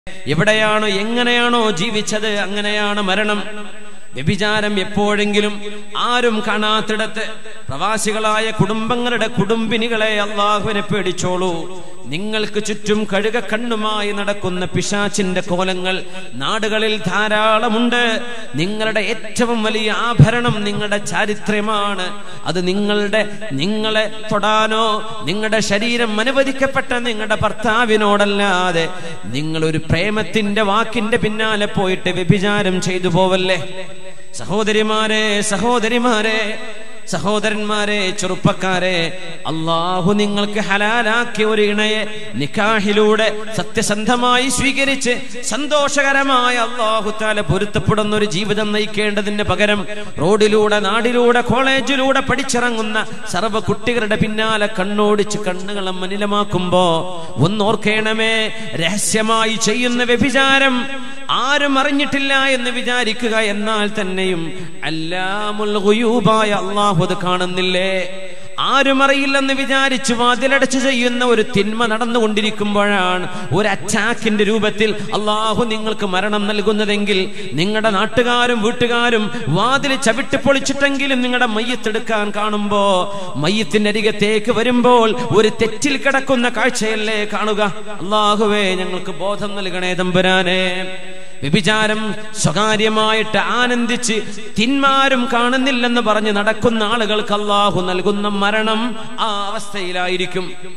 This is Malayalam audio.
എവിടെയാണോ എങ്ങനെയാണോ ജീവിച്ചത് അങ്ങനെയാണ് മരണം വ്യഭിചാരം എപ്പോഴെങ്കിലും ആരും കാണാത്തിടത്ത് പ്രവാസികളായ കുടുംബങ്ങളുടെ കുടുംബിനികളെ അള്ളാഹുവിനെ പേടിച്ചോളൂ നിങ്ങൾക്ക് ചുറ്റും കഴുക കണ്ണുമായി നടക്കുന്ന പിശാച്ചിന്റെ കോലങ്ങൾ നാടുകളിൽ ധാരാളമുണ്ട് നിങ്ങളുടെ ഏറ്റവും വലിയ ആഭരണം നിങ്ങളുടെ ചാരിത്രമാണ് അത് നിങ്ങളുടെ നിങ്ങളെ തൊടാനോ നിങ്ങളുടെ ശരീരം അനുവദിക്കപ്പെട്ട നിങ്ങളുടെ ഭർത്താവിനോടല്ലാതെ നിങ്ങൾ ഒരു പ്രേമത്തിന്റെ വാക്കിന്റെ പിന്നാലെ പോയിട്ട് വ്യഭിചാരം ചെയ്തു പോവല്ലേ സഹോദരിമാരെ സഹോദരിമാരെ സഹോദരന്മാരെ ചെറുപ്പക്കാരെ അള്ളാഹു നിങ്ങൾക്ക് ഹലാലാക്കിയ ഒരു ഇണയെ നിക്കാഹിലൂടെ സത്യസന്ധമായി സ്വീകരിച്ച് സന്തോഷകരമായ അള്ളാഹു താല പൊരുത്തപ്പെടുന്ന ഒരു ജീവിതം നയിക്കേണ്ടതിന് പകരം റോഡിലൂടെ നാടിലൂടെ കോളേജിലൂടെ പഠിച്ചിറങ്ങുന്ന സർവ്വ കുട്ടികളുടെ പിന്നാലെ കണ്ണോടിച്ച് കണ്ണുകളെ മനിലമാക്കുമ്പോ ഒന്നോർക്കേണമേ രഹസ്യമായി ചെയ്യുന്ന വ്യഭിചാരം ആരും അറിഞ്ഞിട്ടില്ല എന്ന് വിചാരിക്കുക എന്നാൽ തന്നെയും അല്ലാമുൽ ഗുയൂബായ അള്ളാഹു അത് കാണുന്നില്ലേ ആരും അറിയില്ലെന്ന് വിചാരിച്ച് വാതിലടച്ച് ചെയ്യുന്ന ഒരു തിന്മ നടന്നുകൊണ്ടിരിക്കുമ്പോഴാണ് ഒരു അറ്റാക്കിന്റെ രൂപത്തിൽ അള്ളാഹു നിങ്ങൾക്ക് മരണം നൽകുന്നതെങ്കിൽ നിങ്ങളുടെ നാട്ടുകാരും വീട്ടുകാരും വാതിൽ ചവിട്ടി പൊളിച്ചിട്ടെങ്കിലും നിങ്ങളുടെ മയ്യത്തെടുക്കാൻ കാണുമ്പോ മയ്യത്തിന്റെ അരികത്തേക്ക് വരുമ്പോൾ ഒരു തെറ്റിൽ കിടക്കുന്ന കാഴ്ചയല്ലേ കാണുക അള്ളാഹുവേ ഞങ്ങൾക്ക് ബോധം നൽകണേ തമ്പുരാനെ വ്യഭിചാരം സ്വകാര്യമായിട്ട് ആനന്ദിച്ച് തിന്മാരും കാണുന്നില്ലെന്ന് പറഞ്ഞ് നടക്കുന്ന ആളുകൾക്ക് അള്ളാഹു നൽകുന്ന മരണം ആ അവസ്ഥയിലായിരിക്കും